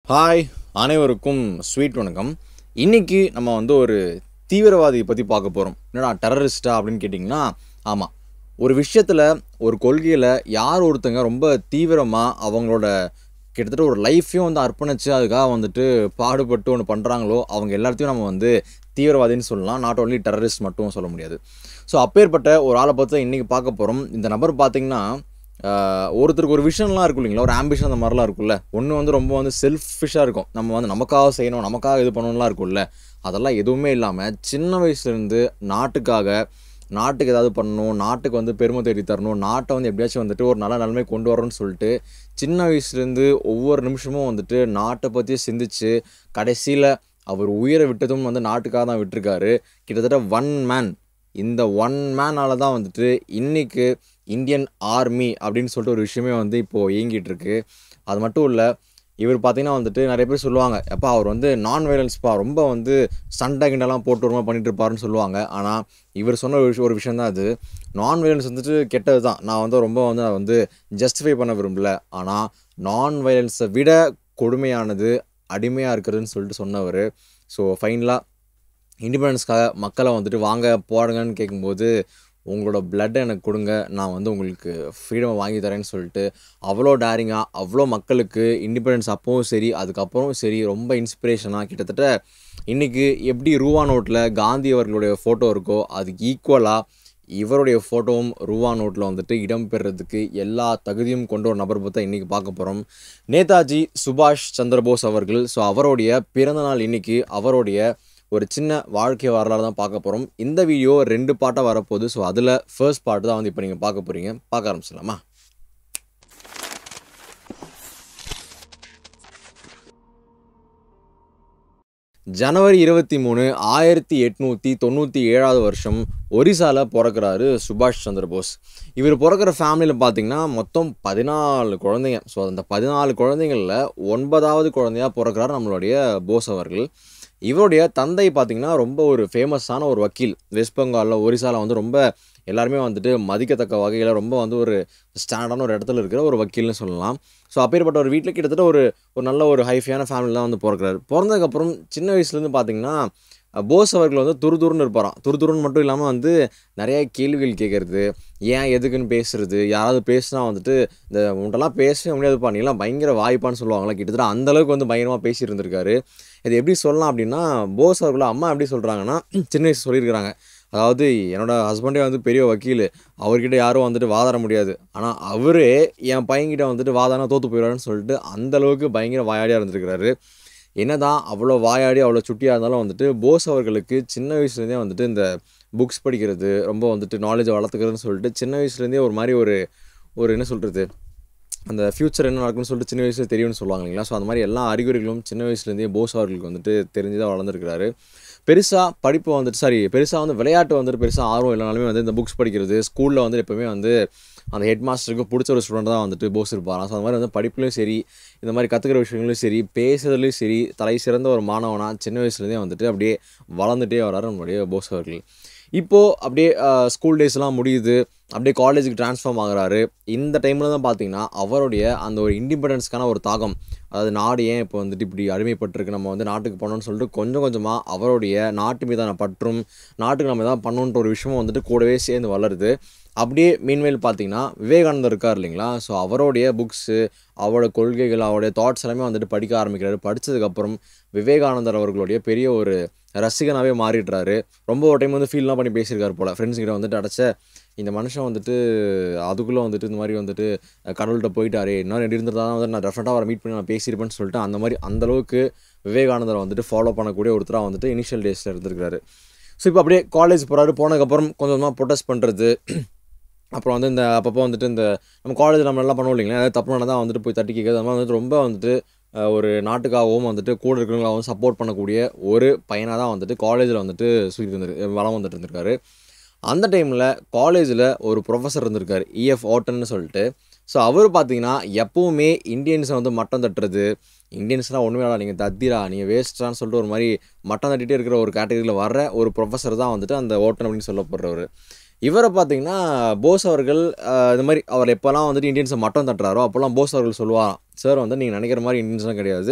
hi அனைவருக்கும் sweet வணக்கம் இன்னைக்கு நம்ம வந்து ஒரு தீவிரவாதியை பற்றி பார்க்க போகிறோம் என்னடா டெரரிஸ்டா அப்படின்னு கேட்டிங்கன்னா ஆமாம் ஒரு விஷயத்தில் ஒரு கொள்கையில் யார் ஒருத்தங்க ரொம்ப தீவிரமாக அவங்களோட கிட்டத்தட்ட ஒரு லைஃப்பையும் வந்து அர்ப்பணித்து அதுக்காக வந்துட்டு பாடுபட்டு ஒன்று பண்ணுறாங்களோ அவங்க எல்லாத்தையும் நம்ம வந்து தீவிரவாதின்னு சொல்லலாம் நாட் only டெரரிஸ்ட் மட்டும் சொல்ல முடியாது ஸோ அப்பேற்பட்ட ஒரு ஆளை பார்த்து இன்றைக்கி பார்க்க போகிறோம் இந்த நபர் பார்த்திங்கன்னா ஆஹ் ஒருத்தருக்கு ஒரு விஷன்லாம் இருக்கும் இல்லைங்களா ஒரு ஆம்பிஷன் அந்த மாதிரிலாம் இருக்கும்ல ஒன்று வந்து ரொம்ப வந்து செல்ஃபிஷாக இருக்கும் நம்ம வந்து நமக்காக செய்யணும் நமக்காக இது பண்ணணும்லாம் இருக்கும்ல அதெல்லாம் எதுவுமே இல்லாமல் சின்ன வயசுலேருந்து நாட்டுக்காக நாட்டுக்கு ஏதாவது பண்ணணும் நாட்டுக்கு வந்து பெருமை தேடி தரணும் நாட்டை வந்து எப்படியாச்சும் வந்துட்டு ஒரு நல்ல நிலைமை கொண்டு வரணும்னு சொல்லிட்டு சின்ன வயசுலேருந்து ஒவ்வொரு நிமிஷமும் வந்துட்டு நாட்டை பற்றி சிந்திச்சு கடைசியில் அவர் உயிரை விட்டதும் வந்து நாட்டுக்காக தான் விட்டிருக்காரு கிட்டத்தட்ட ஒன் மேன் இந்த ஒன் மேனால தான் வந்துட்டு இன்னைக்கு இந்தியன் ஆர்மி அப்படின்னு சொல்லிட்டு ஒரு விஷயமே வந்து இப்போது இயங்கிட்டு இருக்கு அது மட்டும் இல்லை இவர் பார்த்தீங்கன்னா வந்துட்டு நிறைய பேர் சொல்லுவாங்க எப்பா அவர் வந்து நான் வைலன்ஸ்ப்பா ரொம்ப வந்து சண்டை கிண்டெல்லாம் போட்டு வருமா பண்ணிட்டு இருப்பாருன்னு சொல்லுவாங்க ஆனால் இவர் சொன்ன ஒரு விஷயம் ஒரு விஷயம் தான் அது நான் வைலன்ஸ் வந்துட்டு கெட்டது தான் நான் வந்து ரொம்ப வந்து நான் வந்து ஜஸ்டிஃபை பண்ண விரும்பல ஆனால் நான் வைலன்ஸை விட கொடுமையானது அடிமையாக இருக்கிறதுன்னு சொல்லிட்டு சொன்னவர் ஸோ ஃபைனலாக இண்டிபெண்டன்ஸ்க்காக மக்களை வந்துட்டு வாங்க போடுங்கன்னு கேட்கும்போது உங்களோட பிளட்டை எனக்கு கொடுங்க நான் வந்து உங்களுக்கு ஃப்ரீடமை வாங்கி தரேன்னு சொல்லிட்டு அவ்வளோ டேரிங்காக அவ்வளோ மக்களுக்கு இண்டிபெண்டன்ஸ் அப்பவும் சரி அதுக்கப்புறம் சரி ரொம்ப இன்ஸ்பிரேஷனாக கிட்டத்தட்ட இன்றைக்கி எப்படி ரூவா நோட்டில் காந்தி அவர்களுடைய ஃபோட்டோ இருக்கோ அதுக்கு ஈக்குவலாக இவருடைய ஃபோட்டோவும் ரூவா நோட்டில் வந்துட்டு இடம்பெறதுக்கு எல்லா தகுதியும் கொண்ட ஒரு நபர் பார்த்தா இன்றைக்கி பார்க்க போகிறோம் நேதாஜி சுபாஷ் சந்திரபோஸ் அவர்கள் ஸோ அவருடைய பிறந்தநாள் இன்னைக்கு அவருடைய ஒரு சின்ன வாழ்க்கை வரலாறு தான் பார்க்க போகிறோம் இந்த வீடியோ ரெண்டு பாட்டாக வரப்போகுது ஸோ அதில் ஃபர்ஸ்ட் பார்ட் தான் வந்து இப்போ நீங்கள் பார்க்க போகிறீங்க பார்க்க ஆரம்பிச்சிடலாமா ஜனவரி இருபத்தி மூணு ஆயிரத்தி எட்நூற்றி தொண்ணூற்றி ஏழாவது வருஷம் ஒரிசாவில் பிறக்கிறாரு சுபாஷ் சந்திர போஸ் இவர் பிறக்கிற ஃபேமிலியில் பார்த்தீங்கன்னா மொத்தம் பதினாலு குழந்தைங்க ஸோ அந்த பதினாலு குழந்தைங்களில் ஒன்பதாவது குழந்தையா பிறக்கிறார் நம்மளுடைய போஸ் அவர்கள் இவருடைய தந்தை பார்த்தீங்கன்னா ரொம்ப ஒரு ஃபேமஸான ஒரு வக்கீல் வெஸ்ட் பெங்காலில் ஒரிசாவில் வந்து ரொம்ப எல்லாருமே வந்துட்டு மதிக்கத்தக்க வகையில் ரொம்ப வந்து ஒரு ஸ்டாண்டர்டான ஒரு இடத்துல இருக்கிற ஒரு வக்கீல்னு சொல்லலாம் ஸோ அப்பேற்பட்ட ஒரு வீட்டில் கிட்டத்தட்ட ஒரு ஒரு நல்ல ஒரு ஹைஃபையான ஃபேமிலி தான் வந்து பிறக்கிறாரு பிறந்ததுக்கப்புறம் சின்ன வயசுலேருந்து பார்த்தீங்கன்னா போஸ் அவர்கள் வந்து துரு துருன்னு இருப்பாராம் துரு துருன்னு மட்டும் இல்லாமல் வந்து நிறைய கேள்விகள் கேட்குறது ஏன் எதுக்குன்னு பேசுறது யாராவது பேசுனா வந்துட்டு இந்த உன்ட்டெல்லாம் பேசவே முடியாதுப்பா நீலாம் பயங்கர வாய்ப்பான்னு சொல்லுவாங்களா கிட்டத்தட்ட அந்தளவுக்கு வந்து பயங்கரமாக பேசியிருந்திருக்காரு இது எப்படி சொல்லலாம் அப்படின்னா போஸ் அவர்கள அம்மா எப்படி சொல்கிறாங்கன்னா சின்ன வயசு சொல்லியிருக்கிறாங்க அதாவது என்னோட ஹஸ்பண்டே வந்து பெரிய வக்கீல் அவர்கிட்ட யாரும் வந்துட்டு வாதாட முடியாது ஆனால் அவரே என் பையன்கிட்ட வந்துட்டு வாதானா தோற்று போயிடுவாருன்னு சொல்லிட்டு அந்த அளவுக்கு பயங்கர வாயாடியாக இருந்திருக்கிறாரு என்னதான் அவ்வளோ வாயாடி அவ்வளோ சுட்டியாக இருந்தாலும் வந்துட்டு போஸ் அவர்களுக்கு சின்ன வயசுலேருந்தே வந்துட்டு இந்த புக்ஸ் படிக்கிறது ரொம்ப வந்துட்டு நாலேஜை வளர்த்துக்கிறதுன்னு சொல்லிட்டு சின்ன வயசுலேருந்தே ஒரு மாதிரி ஒரு ஒரு என்ன சொல்கிறது அந்த ஃப்யூச்சர் என்ன நடக்கும்னு சொல்லிட்டு சின்ன வயசுல தெரியும்னு சொல்லுவாங்க இல்லைங்களா ஸோ அந்த மாதிரி எல்லா அறிகுறிகளும் சின்ன வயசுலேருந்தே போஸ் அவர்களுக்கு வந்துட்டு தெரிஞ்சு தான் வளர்ந்துருக்கிறாரு பெருசாக படிப்பு வந்துட்டு சாரி பெருசாக வந்து விளையாட்டு வந்துட்டு பெருசாக ஆர்வம் இல்லைனாலுமே வந்து இந்த புக்ஸ் படிக்கிறது ஸ்கூலில் வந்து எப்போவுமே வந்து அந்த ஹெட் மாஸ்டருக்கு பிடிச்ச ஒரு ஸ்டூடெண்ட் தான் வந்துட்டு போஸ் இருப்பாராம் ஸோ அந்த மாதிரி வந்து படிப்புலையும் சரி இந்த மாதிரி கற்றுக்கிற விஷயங்களும் சரி பேசுறதுலையும் சரி தலை சிறந்த ஒரு மாணவனாக சின்ன வயசுலேருந்தே வந்துட்டு அப்படியே வளர்ந்துட்டே வராரு நம்மளுடைய போஸ் அவர்கள் இப்போது அப்படியே ஸ்கூல் டேஸ்லாம் முடியுது அப்படியே காலேஜுக்கு ட்ரான்ஸ்ஃபார்ம் ஆகுறாரு இந்த டைமில் தான் பார்த்தீங்கன்னா அவருடைய அந்த ஒரு இண்டிபெண்டன்ஸ்க்கான ஒரு தாகம் அதாவது நாடு ஏன் இப்போ வந்துட்டு இப்படி அடிமைப்பட்டிருக்கு நம்ம வந்து நாட்டுக்கு பண்ணணும்னு சொல்லிட்டு கொஞ்சம் கொஞ்சமாக அவருடைய நாட்டு மீதான பற்றும் நாட்டுக்கு நம்ம எதாவது பண்ணணுன்ற ஒரு விஷயமும் வந்துட்டு கூடவே சேர்ந்து வளருது அப்படியே மீன்வேல் பார்த்தீங்கன்னா விவேகானந்தர் இருக்கார் இல்லைங்களா ஸோ அவருடைய புக்ஸு அவரோட கொள்கைகள் அவருடைய தாட்ஸ் எல்லாமே வந்துட்டு படிக்க ஆரம்பிக்கிறாரு படித்ததுக்கப்புறம் விவேகானந்தர் அவர்களுடைய பெரிய ஒரு ரசிகனாகவே மாறிடுறாரு ரொம்ப ஒரு டைம் வந்து ஃபீல்லாம் பண்ணி பேசியிருக்காரு போல் ஃப்ரெண்ட்ஸ் கிட்ட வந்துட்டு அடைச்ச இந்த மனுஷன் வந்துட்டு அதுக்குள்ளே வந்துட்டு இந்த மாதிரி வந்துட்டு கடவுள்கிட்ட போயிட்டாரு இன்னும் ரெண்டு இருந்திருந்தா தான் வந்து நான் டெஃபினட்டாக அவரை மீட் பண்ணி நான் பேசியிருப்பேன்னு சொல்லிட்டு அந்த மாதிரி அந்தளவுக்கு விவேகானந்தரை வந்துட்டு ஃபாலோ பண்ணக்கூடிய ஒருத்தராக வந்துட்டு இனிஷியல் டேஸில் இருந்திருக்காரு ஸோ இப்போ அப்படியே காலேஜ் போகிறாரு போனதுக்கப்புறம் கொஞ்சம் கொஞ்சமாக ப்ரொட்டஸ்ட் பண்ணுறது அப்புறம் வந்து இந்த அப்பப்போ வந்துட்டு இந்த நம்ம காலேஜ் நம்ம எல்லாம் பண்ணுவோம் இல்லைங்களா அதாவது தப்பு நடந்தால் வந்துட்டு போய் தட்டி கேட்குறது அந்த மாதிரி வந்துட்டு ரொம்ப வந்துட்டு ஒரு நாட்டுக்காகவும் வந்துட்டு கூட இருக்கிறவங்களாகவும் சப்போர்ட் பண்ணக்கூடிய ஒரு பையனாக தான் வந்துட்டு காலேஜில் வந்துட்டு சுற்றி இருந்திரு வளம் வந்துட்டு இருந்திருக்காரு அந்த டைமில் காலேஜில் ஒரு ப்ரொஃபஸர் இருந்திருக்காரு இஎஃப் ஓட்டன்னு சொல்லிட்டு ஸோ அவர் பார்த்தீங்கன்னா எப்போவுமே இந்தியன்ஸை வந்து மட்டம் தட்டுறது இந்தியன்ஸ்லாம் ஒன்றுமே இல்லை நீங்கள் தத்திரா நீங்கள் வேஸ்ட்டான்னு சொல்லிட்டு ஒரு மாதிரி மட்டம் தட்டிகிட்டே இருக்கிற ஒரு கேட்டகரியில் வர்ற ஒரு ப்ரொஃபஸர் தான் வந்துட்டு அந்த ஓட்டன் அப்படின்னு சொல்லப்படுறவர் இவரை பார்த்தீங்கன்னா போஸ் அவர்கள் அஹ், இந்த மாதிரி அவர் எப்போல்லாம் வந்துட்டு இந்தியன்ஸை மட்டம் தட்டுறாரோ அப்போல்லாம் போஸ் அவர்கள் சொல்லுவாராம் சார் வந்து நீங்கள் நினைக்கிற மாதிரி இந்தியன்ஸ்லாம் கிடையாது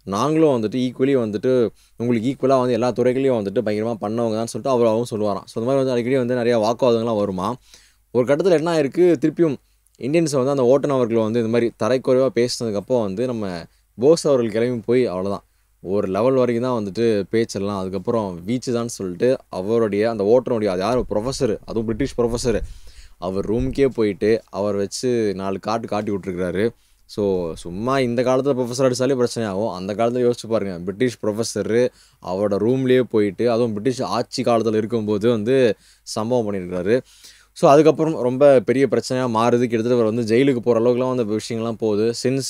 நாங்களும் வந்துட்டு ஈக்குவலி வந்துட்டு உங்களுக்கு ஈக்குவலாக வந்து எல்லா துறைகளையும் வந்துட்டு பயங்கரமாக பண்ணவங்க தான் சொல்லிட்டு அவர் அவங்க சொல்லுவாராம் ஸோ இந்த மாதிரி வந்து அடிக்கடி வந்து நிறையா வாக்குவாதங்கள்லாம் வருமா ஒரு கட்டத்தில் என்ன ஆயிருக்கு திருப்பியும் இந்தியன்ஸை வந்து அந்த ஓட்டுநர்கள் வந்து இந்த மாதிரி தரைக்குறைவாக பேசினதுக்கப்புறம் வந்து நம்ம போஸ் அவர்கள் கிளம்பி போய் அவ்வளோதான் ஒரு லெவல் வரைக்கும் தான் வந்துட்டு பேச்செல்லாம் அதுக்கப்புறம் வீச்சு தான் சொல்லிட்டு அவருடைய அந்த ஓட்டனுடைய அது யார் ப்ரொஃபஸர் அதுவும் பிரிட்டிஷ் ப்ரொஃபஸர் அவர் ரூம்க்கே போயிட்டு அவர் வச்சு நாலு காட்டு காட்டி விட்ருக்கிறாரு ஸோ சும்மா இந்த காலத்தில் ப்ரொஃபஸர் அடித்தாலே பிரச்சனை ஆகும் அந்த காலத்தில் யோசிச்சு பாருங்கள் பிரிட்டிஷ் ப்ரொஃபஸரு அவரோட ரூம்லேயே போயிட்டு அதுவும் பிரிட்டிஷ் ஆட்சி காலத்தில் இருக்கும்போது வந்து சம்பவம் பண்ணியிருக்காரு ஸோ அதுக்கப்புறம் ரொம்ப பெரிய பிரச்சனையாக மாறுது கிட்டத்தட்ட அவர் வந்து ஜெயிலுக்கு போகிற அளவுக்குலாம் அந்த விஷயங்கள்லாம் போகுது சின்ஸ்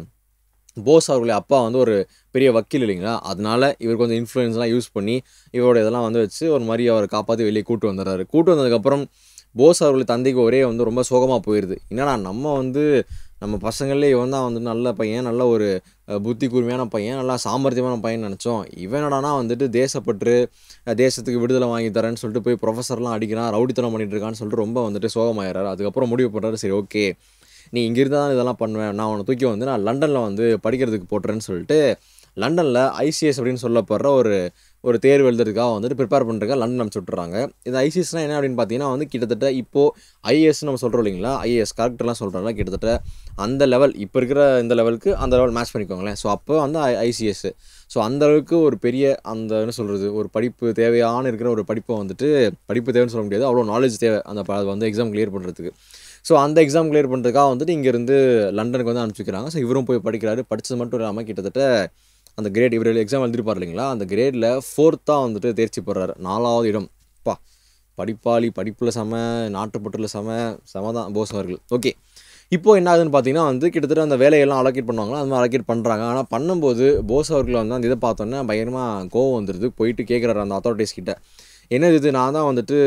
போஸ் அவர்களுடைய அப்பா வந்து ஒரு பெரிய வக்கீல் இல்லைங்களா அதனால இவர் கொஞ்சம் இன்ஃப்ளூயன்ஸ்லாம் யூஸ் பண்ணி இவரோட இதெல்லாம் வந்து வச்சு ஒரு மாதிரி அவரை காப்பாற்றி வெளியே கூட்டு வந்துடுறாரு கூட்டு வந்ததுக்கப்புறம் போஸ் அவர்களுடைய தந்தைக்கு ஒரே வந்து ரொம்ப சோகமாக போயிடுது என்னடா நம்ம வந்து நம்ம பசங்களே இவன் தான் வந்து நல்ல பையன் நல்ல ஒரு அஹ், புத்தி கூர்மையான பையன் நல்லா சாமர்த்தியமான பையன் நினச்சோம் இவன் என்னடானா வந்துட்டு தேசப்பற்று அஹ், தேசத்துக்கு விடுதலை வாங்கி தரேன்னு சொல்லிட்டு போய் ப்ரொஃபஸர்லாம் அடிக்கிறான் ரவுடித்தனம் பண்ணிட்டு இருக்கான்னு சொல்லிட்டு ரொம்ப வந்துட்டு சோகமாயிடுறாரு அதுக்கப்புறம் முடிவு பண்ணுறாரு சரி ஓகே நீ இங்கே இருந்தால் தான் இதெல்லாம் பண்ணுவேன் நான் உன்னை தூக்கி வந்து நான் லண்டனில் வந்து படிக்கிறதுக்கு போட்டுறேன்னு சொல்லிட்டு லண்டனில் ஐசிஎஸ் அப்படின்னு சொல்லப்படுற ஒரு ஒரு தேர்வு எழுதுறதுக்காக வந்துட்டு ப்ரிப்பேர் பண்ணுறதுக்காக லண்டன் அனுப்பிச்சு விட்றாங்க இந்த ஐசிஎஸ்னால் என்ன அப்படின்னு பார்த்தீங்கன்னா வந்து கிட்டத்தட்ட இப்போது ஐஏஎஸ் நம்ம சொல்கிறோம் இல்லைங்களா ஐஏஎஸ் கரெக்டெல்லாம் சொல்கிறோம்ல கிட்டத்தட்ட அந்த லெவல் இப்போ இருக்கிற இந்த லெவலுக்கு அந்த லெவல் மேட்ச் பண்ணிக்கோங்களேன் ஸோ அப்போ வந்து ஐசிஎஸ் ஸோ அந்த அளவுக்கு ஒரு பெரிய அந்த என்ன சொல்கிறது ஒரு படிப்பு தேவையான இருக்கிற ஒரு படிப்பை வந்துட்டு படிப்பு தேவைன்னு சொல்ல முடியாது அவ்வளோ நாலேஜ் தேவை அந்த ப- அது வந்து எக்ஸாம் கிளியர் பண்ணுறதுக்கு ஸோ அந்த எக்ஸாம் கிளியர் பண்ணுறதுக்காக வந்துட்டு இங்கேருந்து லண்டனுக்கு வந்து அனுப்பிச்சிக்கிறாங்க ஸோ இவரும் போய் படிக்கிறாரு படித்தது மட்டும் இல்லாமல் கிட்டத்தட்ட அந்த கிரேட் இவர் எக்ஸாம் எழுதிருப்பார் இல்லைங்களா அந்த கிரேடில் ஃபோர்த்தாக வந்துட்டு தேர்ச்சி பெறாரு நாலாவது இடம் பா படிப்பாளி படிப்பில் செம நாட்டுப்பற்றில் செம செம தான் போஸ் அவர்கள் ஓகே இப்போ என்ன ஆகுதுன்னு பார்த்தீங்கன்னா வந்து கிட்டத்தட்ட அந்த வேலையெல்லாம் அலோகேட் பண்ணுவாங்களா அந்த மாதிரி அலோகேட் பண்ணுறாங்க ஆனால் பண்ணும்போது போஸ் அவர்கள் வந்து அந்த இதை பார்த்தோன்னே பயங்கரமாக கோவம் வந்துடுது போயிட்டு கேட்குறாரு அந்த அத்தாரிட்டிஸ் கிட்ட என்னது இது நான் தான் வந்துட்டு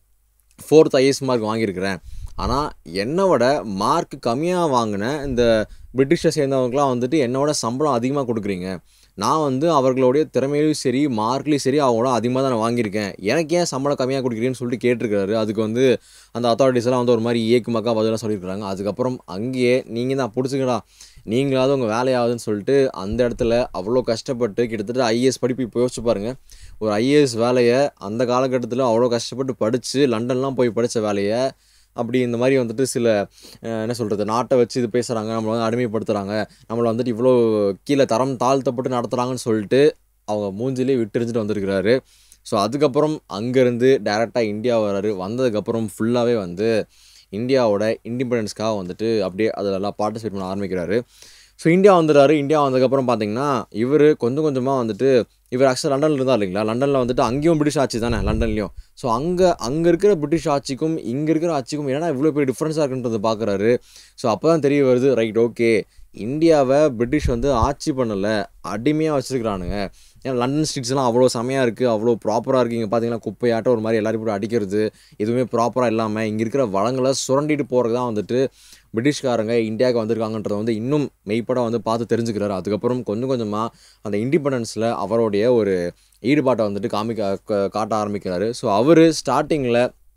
ஃபோர்த் ஐஎஸ் மார்க் வாங்கியிருக்கிறேன் ஆனால் என்னை விட மார்க் கம்மியாக வாங்கின இந்த பிரிட்டிஷை சேர்ந்தவங்களாம் வந்துட்டு என்னோட சம்பளம் அதிகமாக கொடுக்குறீங்க நான் வந்து அவர்களுடைய திறமையிலையும் சரி மார்க்லேயும் சரி அவங்களோட அதிகமாக தான் நான் வாங்கியிருக்கேன் எனக்கு ஏன் சம்பளம் கம்மியாக கொடுக்குறீங்கன்னு சொல்லிட்டு கேட்டிருக்காரு அதுக்கு வந்து அந்த அத்தாரிட்டிஸ் எல்லாம் வந்து ஒரு மாதிரி ஏக்குமாக்கா பதிலாக சொல்லியிருக்காங்க அதுக்கப்புறம் அங்கேயே நீங்கள் தான் பிடிச்சிக்கடா நீங்களாவது உங்கள் வேலையாகுதுன்னு சொல்லிட்டு அந்த இடத்துல அவ்வளோ கஷ்டப்பட்டு கிட்டத்தட்ட ஐஏஎஸ் படிப்பு இப்போ யோசிச்சு பாருங்க ஒரு ஐஏஎஸ் வேலையை அந்த காலகட்டத்தில் அவ்வளோ கஷ்டப்பட்டு படித்து லண்டன்லாம் போய் படித்த வேலையை அப்படி இந்த மாதிரி வந்துட்டு சில அஹ், என்ன சொல்கிறது நாட்டை வச்சு இது பேசுகிறாங்க நம்மளை வந்து அடிமைப்படுத்துகிறாங்க நம்மளை வந்துட்டு இவ்வளோ கீழே தரம் தாழ்த்தப்பட்டு நடத்துகிறாங்கன்னு சொல்லிட்டு அவங்க மூஞ்சிலே விட்டுறிஞ்சிட்டு வந்திருக்கிறாரு ஸோ அதுக்கப்புறம் அங்கேருந்து டேரெக்டாக இந்தியா வராரு வந்ததுக்கப்புறம் ஃபுல்லாகவே வந்து இந்தியாவோட இண்டிபெண்டன்ஸ்க்காக வந்துட்டு அப்படியே அதிலெல்லாம் பார்ட்டிசிபேட் பண்ண ஆரம்பிக்கிறாரு ஸோ இந்தியா வந்துடுறாரு இந்தியா வந்ததுக்கப்புறம் பார்த்தீங்கன்னா இவர் கொஞ்சம் கொஞ்சமாக வந்துட்டு இவர் ஆக்சுவலாக லண்டனில் இருந்தார் இல்லைங்களா லண்டனில் வந்துட்டு அங்கேயும் பிரிட்டிஷ் ஆட்சி தானே லண்டன்லேயும் ஸோ அங்கே அங்கே இருக்கிற பிரிட்டிஷ் ஆட்சிக்கும் இங்கே இருக்கிற ஆட்சிக்கும் என்னடா இவ்வளோ பெரிய டிஃப்ரென்ஸாக இருக்குன்றதை பார்க்குறாரு ஸோ அப்போ தான் தெரிய வருது ரைட் ஓகே இந்தியாவை பிரிட்டிஷ் வந்து ஆட்சி பண்ணலை அடிமையாக வச்சுருக்கிறானுங்க ஏன்னா லண்டன் ஸ்ட்ரீட்ஸ்லாம் அவ்வளோ செமையாக இருக்குது அவ்வளோ ப்ராப்பராக இருக்குது இங்கே பார்த்தீங்கன்னா குப்பையாட்டம் ஒரு மாதிரி எல்லாரும் போட்டு அடிக்கிறது எதுவுமே ப்ராப்பராக இல்லாமல் இங்கே இருக்கிற வளங்களை சுரண்டிட்டு போகிறது தான் வந்துட்டு பிரிட்டிஷ்காரங்க இந்தியாவுக்கு வந்திருக்காங்கன்றத வந்து இன்னும் மெய்ப்படாக வந்து பார்த்து தெரிஞ்சுக்கிறாரு அதுக்கப்புறம் கொஞ்சம் கொஞ்சமாக அந்த இண்டிபெண்டன்ஸில் அவருடைய ஒரு ஈடுபாட்டை வந்துட்டு காமிக்க க- காட்ட ஆரம்பிக்கிறாரு ஸோ அவர் ஸ்டார்டிங்கில்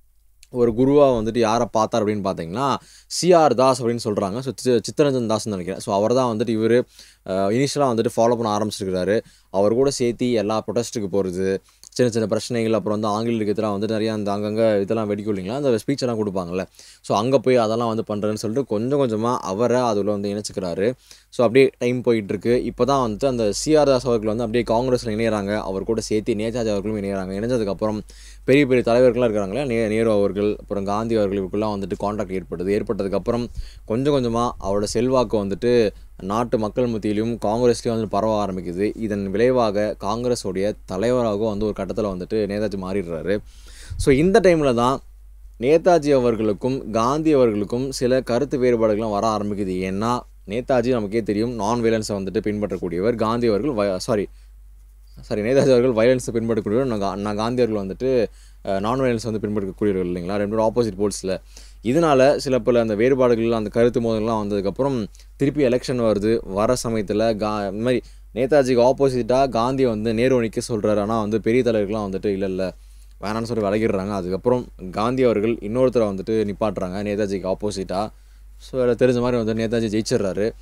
ஒரு குருவாக வந்துட்டு யாரை பார்த்தார் அப்படின்னு பார்த்தீங்கன்னா சிஆர் தாஸ் அப்படின்னு சொல்கிறாங்க ஸோ சித்தரஞ்சன் தாஸ்னு நினைக்கிறேன் ஸோ அவர் தான் வந்துட்டு இவர் இனிஷியலாக வந்துட்டு ஃபாலோ பண்ண ஆரம்பிச்சிருக்கிறாரு அவர் கூட சேர்த்து எல்லா ப்ரொட்டஸ்ட்டுக்கு போகிறது சின்ன சின்ன பிரச்சனைகள் அப்புறம் வந்து ஆங்கிலேயருக்கு எதிராக வந்துட்டு நிறையா அந்த அங்கங்கே இதெல்லாம் வெடிக்கும் இல்லைங்களா அந்த ஸ்பீச் எல்லாம் கொடுப்பாங்கல்ல ஸோ அங்கே போய் அதெல்லாம் வந்து பண்ணுறேன்னு சொல்லிட்டு கொஞ்சம் கொஞ்சமாக அவரை அதில் வந்து இணைச்சிக்கிறாரு ஸோ அப்படியே டைம் போயிட்டுருக்கு இப்போ தான் வந்துட்டு அந்த சிஆர் தாஸ் அவர்கள் வந்து அப்படியே காங்கிரஸில் இணையறாங்க அவர் கூட சேர்த்து நேதாஜி அவர்களும் இணையறாங்க இணைஞ்சதுக்கப்புறம் பெரிய பெரிய தலைவர்கள்லாம் இருக்கிறாங்களே நே நேரு அவர்கள் அப்புறம் காந்தி அவர்கள் இவருக்குலாம் வந்துட்டு காண்டாக்ட் ஏற்படுது ஏற்பட்டதுக்கப்புறம் கொஞ்சம் கொஞ்சமாக அவரோட செல்வாக்கு வந்துட்டு நாட்டு மக்கள் மத்தியிலும் காங்கிரஸ்லேயும் வந்து பரவ ஆரம்பிக்குது இதன் விளைவாக காங்கிரஸோடைய தலைவராக வந்து ஒரு கட்டத்தில் வந்துட்டு நேதாஜி மாறிடுறாரு ஸோ இந்த டைமில் தான் நேதாஜி அவர்களுக்கும் காந்தி அவர்களுக்கும் சில கருத்து வேறுபாடுகள்லாம் வர ஆரம்பிக்குது ஏன்னா நேதாஜி நமக்கே தெரியும் நான் வயலன்ஸை வந்துட்டு பின்பற்றக்கூடியவர் காந்தி அவர்கள் சாரி சாரி நேதாஜி அவர்கள் வயலன்ஸை பின்பற்றக்கூடியவர் நான் கா- நான் காந்தி அவர்கள் வந்துட்டு நான் வயலன்ஸ் வந்து பின்பற்றக்கூடியவர்கள் இல்லைங்களா ரெண்டு பேரும் ஆப்போசிட் போல்ஸில் இதனால சில பல அந்த வேறுபாடுகள் அந்த கருத்து மோதல்கள்லாம் வந்ததுக்கப்புறம் திருப்பி எலெக்ஷன் வருது வர சமயத்தில் கா இந்த மாதிரி நேதாஜிக்கு ஆப்போசிட்டாக காந்தியை வந்து நேரு நிற்க சொல்கிறாரு ஆனால் வந்து பெரிய தலைவர்கள்லாம் வந்துட்டு இல்லை இல்லை வேணான்னு சொல்லி விலகிடுறாங்க அதுக்கப்புறம் காந்தி அவர்கள் இன்னொருத்தரை வந்துட்டு நிப்பாட்டுறாங்க நேதாஜிக்கு ஆப்போசிட்டாக ஸோ அதில் தெரிஞ்ச மாதிரி வந்து நேதாஜி ஜெயிச்சிடுறாரு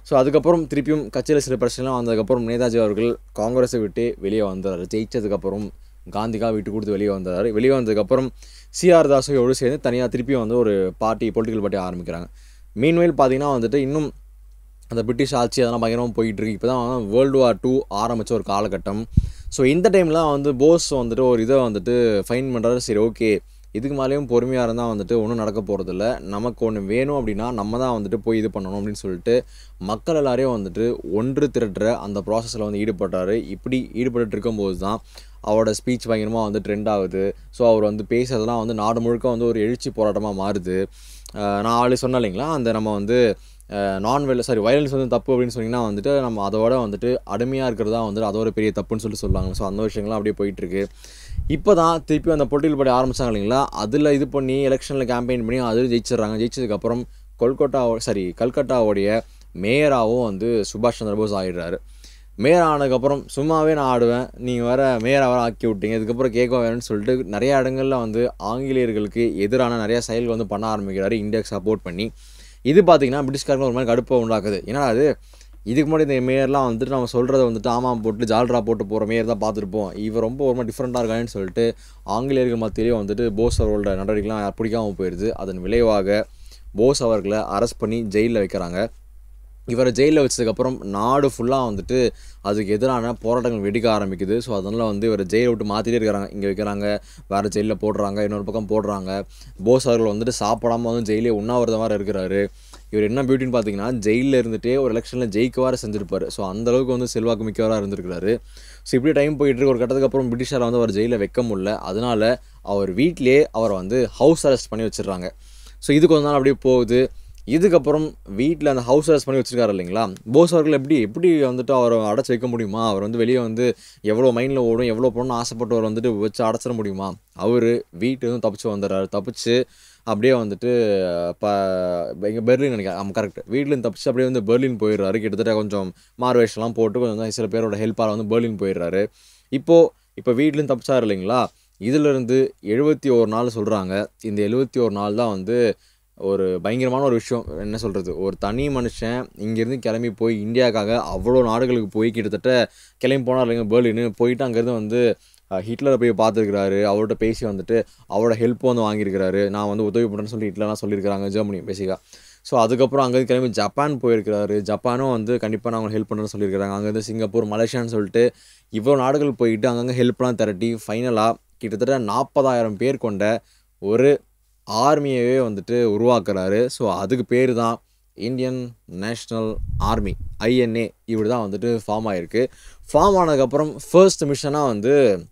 ஸோ அதுக்கப்புறம் திருப்பியும் கட்சியில் சில பிரச்சனைலாம் வந்ததுக்கப்புறம் நேதாஜி அவர்கள் காங்கிரஸை விட்டு வெளியே வந்தார் ஜெயிச்சதுக்கப்புறம் காந்திக்காக விட்டு கொடுத்து வெளியே வந்தார் வெளியே வந்ததுக்கப்புறம் சிஆர் தாஸோடு சேர்ந்து தனியாக திருப்பியும் வந்து ஒரு பார்ட்டி பொலிட்டிக்கல் பார்ட்டி ஆரம்பிக்கிறாங்க மீன்வெயில் பார்த்தீங்கன்னா வந்துட்டு இன்னும் அந்த பிரிட்டிஷ் ஆட்சி அதெல்லாம் பயங்கரமாக போயிட்டு இருக்கு இப்போ தான் வேர்ல்டு வார் டூ ஆரம்பித்த ஒரு காலகட்டம் ஸோ இந்த டைமில் வந்து போஸ் வந்துட்டு ஒரு இதை வந்துட்டு ஃபைன் பண்ணுறாரு சரி ஓகே இதுக்கு மேலேயும் பொறுமையாக இருந்தால் வந்துட்டு ஒன்றும் நடக்க போகிறதில்ல நமக்கு ஒன்று வேணும் அப்படின்னா நம்ம தான் வந்துட்டு போய் இது பண்ணணும் அப்படின்னு சொல்லிட்டு மக்கள் எல்லாரையும் வந்துட்டு ஒன்று திரட்டுற அந்த ப்ராசஸில் வந்து ஈடுபட்டார் இப்படி ஈடுபட்டு இருக்கும்போது தான் அவரோட ஸ்பீச் பயங்கரமாக வந்து ட்ரெண்ட் ஆகுது ஸோ அவர் வந்து பேசுறதெல்லாம் வந்து நாடு முழுக்க வந்து ஒரு எழுச்சி போராட்டமாக மாறுது அஹ் நான் ஆளு சொன்னேன் இல்லைங்களா அந்த நம்ம வந்து நான் வெல் சாரி வயலன்ஸ் வந்து தப்பு அப்படின்னு சொன்னீங்கன்னா வந்துட்டு நம்ம அதோட வந்துட்டு அடிமையாக இருக்கிறதா வந்துட்டு அதோட பெரிய தப்புன்னு சொல்லிட்டு சொல்லுவாங்க ஸோ அந்த விஷயங்கள்லாம் அப்படியே போயிட்டுருக்கு இப்போ தான் திருப்பி அந்த பொலிட்டிக்கல் பார்ட்டி ஆரம்பிச்சாங்க இல்லைங்களா அதில் இது பண்ணி எலெக்ஷனில் கேம்பெயின் பண்ணி அதில் ஜெயிச்சிடுறாங்க ஜெயிச்சதுக்கப்புறம் கொல்கட்டா சாரி கல்கட்டாவுடைய மேயராகவும் வந்து சுபாஷ் சந்திர போஸ் ஆகிடுறாரு மேயர் ஆனதுக்கப்புறம் சும்மாவே நான் ஆடுவேன் நீங்கள் வேற மேயராக வேற ஆக்கி விட்டீங்க இதுக்கப்புறம் கேட்க வேணும்னு சொல்லிட்டு நிறைய இடங்களில் வந்து ஆங்கிலேயர்களுக்கு எதிரான நிறைய செயல்கள் வந்து பண்ண ஆரம்பிக்கிறாரு இந்தியாவுக்கு சப்போர்ட் பண்ணி இது பார்த்தீங்கன்னா பிரிட்டிஷ்காரங்க ஒரு மாதிரி கடுப்பை உண்டாக்குது என்னடா அது இதுக்கு முன்னாடி இந்த மேயர்லாம் வந்துட்டு நம்ம சொல்கிறத வந்துட்டு ஆமாம் போட்டு ஜால்ரா போட்டு போகிற மேயர் தான் பார்த்துருப்போம் இவர் ரொம்ப ஒரு மாதிரி டிஃப்ரெண்ட்டாக இருக்கான்னு சொல்லிட்டு ஆங்கிலேயர்கள் மத்தியிலேயே வந்துட்டு போஸ் அவர்களோட நடவடிக்கைலாம் பிடிக்காமல் போயிடுது அதன் விளைவாக போஸ் அவர்களை அரெஸ்ட் பண்ணி ஜெயிலில் வைக்கிறாங்க இவரை ஜெயிலில் வச்சதுக்கப்புறம் நாடு ஃபுல்லாக வந்துட்டு அதுக்கு எதிரான போராட்டங்கள் வெடிக்க ஆரம்பிக்குது ஸோ அதனால் வந்து இவரை ஜெயிலை விட்டு மாற்றிட்டே இருக்கிறாங்க இங்கே வைக்கிறாங்க வேறு ஜெயிலில் போடுறாங்க இன்னொரு பக்கம் போடுறாங்க போஸ் அவர்கள் வந்துட்டு சாப்பிடாம வந்து ஜெயிலே உண்ணாவிரதம் வேறு இருக்கிறாரு இவர் என்ன பியூட்டின்னு பார்த்தீங்கன்னா ஜெயிலில் இருந்துகிட்டே ஒரு எலெக்ஷனில் ஜெயிக்கவாறு செஞ்சிருப்பார் ஸோ அந்த அளவுக்கு வந்து செல்வாக்கு மிக்கவராக இருந்திருக்கிறாரு ஸோ இப்படி டைம் போயிட்டு இருக்கு ஒரு கட்டத்துக்கு அப்புறம் பிரிட்டிஷார் வந்து அவர் ஜெயிலில் வைக்க முடியல அதனால அவர் வீட்டிலே அவரை வந்து ஹவுஸ் அரெஸ்ட் பண்ணி வச்சிடுறாங்க ஸோ இது கொஞ்ச நாள் அப்படியே போகுது இதுக்கப்புறம் வீட்டில் அந்த ஹவுஸ் அரெஸ்ட் பண்ணி வச்சிருக்காரு இல்லைங்களா போஸ் அவர்கள் எப்படி எப்படி வந்துட்டு அவரை அடைச்சி வைக்க முடியுமா அவர் வந்து வெளியே வந்து எவ்வளோ மைண்டில் ஓடும் எவ்வளோ போகணும்னு ஆசைப்பட்டவர் வந்துட்டு வச்சு அடைச்சிட முடியுமா அவர் வீட்டு வந்து தப்பிச்சு வந்துடுறாரு தப்பிச்சு அப்படியே வந்துட்டு இப்போ எங்கே பெர்லின் நினைக்கிறேன் ஆமாம் கரெக்ட் வீட்டிலேருந்து தப்பிச்சு அப்படியே வந்து பெர்லின் போயிடுறாரு கிட்டத்தட்ட கொஞ்சம் மார்வேஷன்லாம் போட்டு கொஞ்சம் சில பேரோட ஹெல்ப்பால் வந்து பெர்லின் போயிடுறாரு இப்போது இப்போ வீட்லேருந்து தப்பிச்சார் இல்லைங்களா இதிலிருந்து எழுபத்தி ஒரு நாள் சொல்கிறாங்க இந்த எழுபத்தி ஒரு நாள் தான் வந்து ஒரு பயங்கரமான ஒரு விஷயம் என்ன சொல்கிறது ஒரு தனி மனுஷன் இங்கேருந்து கிளம்பி போய் இந்தியாவுக்காக அவ்வளோ நாடுகளுக்கு போய் கிட்டத்தட்ட கிளம்பி போனார் இல்லைங்க பெர்லின்னு போயிட்டு அங்கேருந்து வந்து அஹ், ஹிட்லரை போய் பார்த்துருக்கிறாரு அவர்கிட்ட பேசி வந்துட்டு அவரோட ஹெல்ப் வந்து வாங்கியிருக்கிறாரு நான் வந்து உதவி பண்ணுறேன்னு சொல்லி ஹிட்லர்லாம் சொல்லியிருக்கிறாங்க ஜெர்மனி பேசிக்காக ஸோ அதுக்கப்புறம் அங்கேருந்து கிளம்பி ஜப்பான் போயிருக்கிறாரு ஜப்பானும் வந்து கண்டிப்பாக நான் அவங்க ஹெல்ப் பண்ணுறேன்னு சொல்லியிருக்கிறாங்க அங்கேருந்து சிங்கப்பூர் மலேசியான்னு சொல்லிட்டு இவ்வளோ நாடுகள் போயிட்டு அங்கங்கே ஹெல்ப்லாம் திரட்டி ஃபைனலாக கிட்டத்தட்ட நாற்பதாயிரம் பேர் கொண்ட ஒரு ஆர்மியவே வந்துட்டு உருவாக்குறாரு ஸோ அதுக்கு பேர் தான் இந்தியன் நேஷ்னல் ஆர்மி ஐஎன்ஏ இப்படி தான் வந்துட்டு ஃபார்ம் ஆகிருக்கு ஃபார்ம் ஆனதுக்கப்புறம் ஃபர்ஸ்ட் மிஷனாக வந்து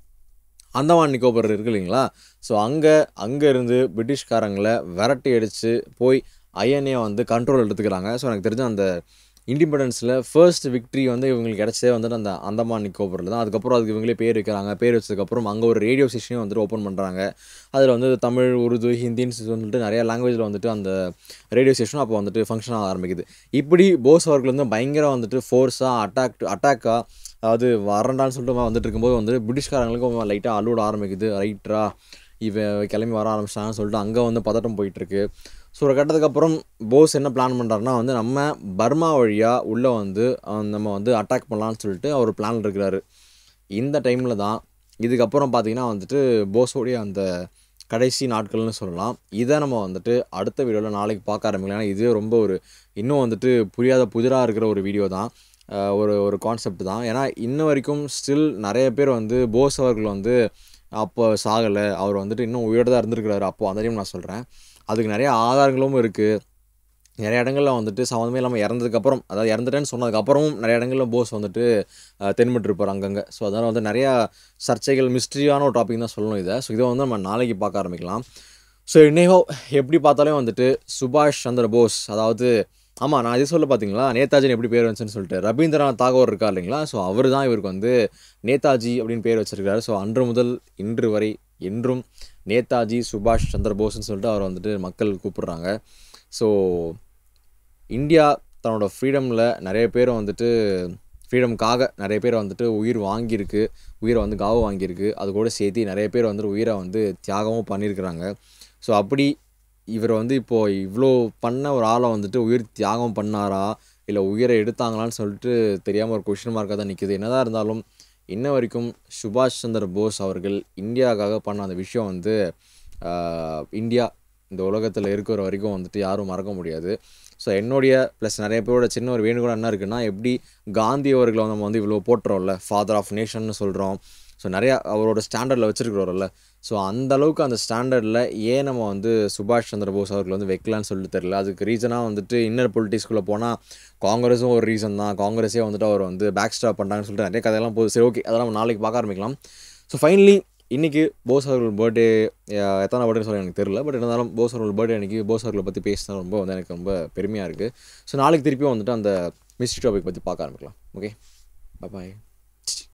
அந்தமான் நிக்கோபர் இருக்கு இல்லைங்களா ஸோ அங்கே அங்கே இருந்து பிரிட்டிஷ்காரங்களை விரட்டி அடித்து போய் ஐஎன்ஏ வந்து கண்ட்ரோல் எடுத்துக்கிறாங்க ஸோ எனக்கு தெரிஞ்ச அந்த இண்டிபெண்டன்ஸில் ஃபர்ஸ்ட் விக்ட்ரி வந்து இவங்களுக்கு கிடச்சதே வந்துட்டு அந்த அந்தமான் நிக்கோபரில் தான் அதுக்கப்புறம் அதுக்கு இவங்களே பேர் வைக்கிறாங்க பேர் வச்சதுக்கப்புறம் அங்கே ஒரு ரேடியோ ஸ்டேஷனையும் வந்துட்டு ஓப்பன் பண்ணுறாங்க அதில் வந்து தமிழ் உருது ஹிந்தின்னு சொல்லிட்டு நிறைய லாங்குவேஜில் வந்துட்டு அந்த ரேடியோ ஸ்டேஷனும் அப்போ வந்துட்டு ஃபங்க்ஷன் ஆக ஆரம்பிக்குது இப்படி போஸ் அவர்கள் வந்து பயங்கர வந்துட்டு ஃபோர்ஸாக அட்டாக் அட்டாக்காக அதாவது வரண்டான்னு சொல்லிட்டு வந்துட்டு இருக்கும்போது வந்து பிரிட்டிஷ்காரங்களுக்கும் லைட்டாக அலூட ஆரம்பிக்குது ரைட்ரா இவன் கிளம்பி வர ஆரம்பிச்சிட்டாங்கன்னு சொல்லிட்டு அங்கே வந்து பதட்டம் போயிட்டுருக்கு ஸோ ஒரு கட்டத்துக்கு அப்புறம் போஸ் என்ன பிளான் பண்ணுறாருன்னா வந்து நம்ம பர்மா வழியாக உள்ளே வந்து அஹ், நம்ம வந்து அட்டாக் பண்ணலாம்னு சொல்லிட்டு அவர் பிளான் இருக்கிறாரு இந்த டைமில் தான் இதுக்கப்புறம் பார்த்தீங்கன்னா வந்துட்டு போஸோடைய அந்த கடைசி நாட்கள்னு சொல்லலாம் இதை நம்ம வந்துட்டு அடுத்த வீடியோவில் நாளைக்கு பார்க்க ஆரம்பிக்கலாம் ஏன்னா இது ரொம்ப ஒரு இன்னும் வந்துட்டு புரியாத புதிராக இருக்கிற ஒரு வீடியோ தான் அஹ் ஒரு ஒரு கான்செப்ட் தான் ஏன்னா இன்ன வரைக்கும் ஸ்டில் நிறைய பேர் வந்து போஸ் அவர்கள் வந்து அப்போ சாகலை அவர் வந்துட்டு இன்னும் உயிரோட தான் இருந்திருக்கிறாரு அப்போ அந்த டைம் நான் சொல்கிறேன் அதுக்கு நிறைய ஆதாரங்களும் இருக்குது நிறைய இடங்கள்ல வந்துட்டு சம்மந்தமே இல்லாமல் இறந்ததுக்கப்புறம் அதாவது இறந்துட்டேன்னு சொன்னதுக்கப்புறமும் நிறைய இடங்கள்ல போஸ் வந்துட்டு அஹ், தென்பட்டிருப்பார் அங்கங்கே ஸோ அதனால் வந்து நிறையா சர்ச்சைகள் மிஸ்ட்ரியான ஒரு டாபிக் தான் சொல்லணும் இதை ஸோ இதை வந்து நம்ம நாளைக்கு பார்க்க ஆரம்பிக்கலாம் ஸோ இன்னையோ எப்படி பார்த்தாலும் வந்துட்டு சுபாஷ் சந்திர போஸ் அதாவது ஆமாம் நான் இது சொல்ல பார்த்தீங்களா நேதாஜின்னு எப்படி பேர் வந்துச்சுன்னு சொல்லிட்டு ரவீந்திரநாத் தாகூர் இருக்கார் இல்லைங்களா ஸோ அவர் தான் இவருக்கு வந்து நேதாஜி அப்படின்னு பேர் வச்சிருக்காரு ஸோ அன்று முதல் இன்று வரை என்றும் நேதாஜி சுபாஷ் சந்திர போஸ்ன்னு சொல்லிட்டு அவர் வந்துட்டு மக்கள் கூப்பிடுறாங்க ஸோ இந்தியா தன்னோட ஃப்ரீடமில் நிறைய பேர் வந்துட்டு ஃப்ரீடம்காக நிறைய பேர் வந்துட்டு உயிர் வாங்கியிருக்கு உயிரை வந்து காவு வாங்கியிருக்கு அது கூட சேர்த்து நிறைய பேர் வந்துட்டு உயிரை வந்து தியாகமும் பண்ணியிருக்கிறாங்க ஸோ அப்படி இவர் வந்து இப்போது இவ்வளோ பண்ண ஒரு ஆளை வந்துட்டு உயிர் தியாகம் பண்ணாரா இல்லை உயிரை எடுத்தாங்களான்னு சொல்லிட்டு தெரியாமல் ஒரு கொஷின் மார்க்காக தான் நிற்குது என்னதான் இருந்தாலும் இன்ன வரைக்கும் சுபாஷ் சந்திர போஸ் அவர்கள் இந்தியாவுக்காக பண்ண அந்த விஷயம் வந்து ஆஹ், இந்தியா இந்த உலகத்தில் இருக்கிற வரைக்கும் வந்துட்டு யாரும் மறக்க முடியாது ஸோ என்னுடைய ப்ளஸ் நிறைய பேரோட சின்ன ஒரு வேண்டுகோள் என்ன இருக்குன்னா எப்படி காந்தி அவர்களை நம்ம வந்து இவ்வளோ போட்டுறோம்ல ஃபாதர் ஆஃப் நேஷன்னு சொல்கிறோம் ஸோ நிறையா அவரோட ஸ்டாண்டர்டில் வச்சுருக்கிறோம்ல ஸோ அந்த அளவுக்கு அந்த ஸ்டாண்டர்டில் ஏன் நம்ம வந்து சுபாஷ் சந்திர போஸ் அவர்கள் வந்து வைக்கலான்னு சொல்லிட்டு தெரியல அதுக்கு ரீசனாக வந்துட்டு இன்னர் பொலிட்டிக்ஸ்குள்ளே போனால் காங்கிரஸும் ஒரு ரீசன் தான் காங்கிரஸே வந்துட்டு அவர் வந்து பேக் ஸ்டாப் பண்ணுறாங்கன்னு சொல்லிட்டு நிறைய கதையெல்லாம் போகுது சரி ஓகே அதெல்லாம் நம்ம நாளைக்கு பார்க்க ஆரம்பிக்கலாம் ஸோ ஃபைனலி இன்றைக்கி போஸ் அவர்கள் பர்த்டே எத்தனை பர்த்டே சொல்ல எனக்கு தெரியல பட் இருந்தாலும் போஸ் அவர்கள் பர்த்டே அன்றைக்கி போஸ் அவர்களை பற்றி பேசினா ரொம்ப வந்து எனக்கு ரொம்ப பெருமையாக இருக்குது ஸோ நாளைக்கு திருப்பியும் வந்துட்டு அந்த மிஸ்ட்ரி டாபிக் பற்றி பார்க்க ஆரம்பிக்கலாம் ஓகே பாய்